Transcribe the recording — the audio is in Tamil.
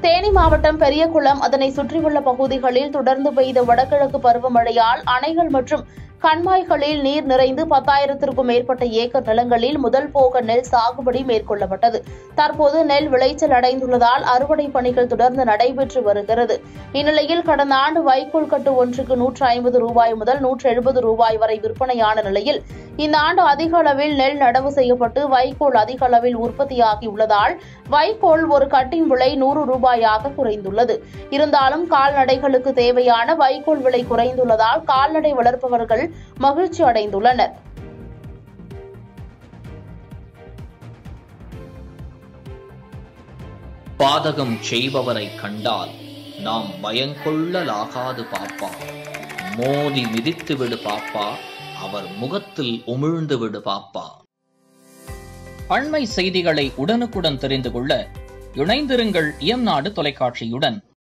தேனி மாவட்டம் பெரியகுளம் அதனை சுற்றியுள்ள பகுதிகளில் தொடர்ந்து பெய்த வடகிழக்கு பருவமழையால் அணைகள் மற்றும் கண்மாய்களில் நீர் நிறைந்து பத்தாயிரத்திற்கும் மேற்பட்ட ஏக்கர் நிலங்களில் முதல் போக நெல் சாகுபடி மேற்கொள்ளப்பட்டது தற்போது நெல் விளைச்சல் அடைந்துள்ளதால் அறுவடை பணிகள் தொடர்ந்து நடைபெற்று வருகிறது இந்நிலையில் கடந்த ஆண்டு வைக்கோல் கட்டு ஒன்றுக்கு நூற்று ஐம்பது ரூபாய் முதல் நூற்று எழுபது ரூபாய் வரை விற்பனையான நிலையில் இந்த ஆண்டு அதிக அளவில் நெல் நடவு செய்யப்பட்டு வைக்கோல் அதிக அளவில் உற்பத்தியாகியுள்ளதால் வைக்கோல் ஒரு கட்டின் விலை நூறு ரூபாயாக குறைந்துள்ளது இருந்தாலும் கால்நடைகளுக்கு தேவையான வைக்கோல் விலை குறைந்துள்ளதால் கால்நடை வளர்ப்பவர்கள் மகிழ்ச்சி அடைந்துள்ளனர் பாதகம் செய்பவரை கண்டால் நாம் பயங்கொள்ளலாகாது பாப்பா மோதி மிதித்து விடு பாப்பா அவர் முகத்தில் உமிழ்ந்து விடு பாப்பா அண்மை செய்திகளை உடனுக்குடன் தெரிந்து கொள்ள இணைந்திருங்கள் இயம்நாடு தொலைக்காட்சியுடன்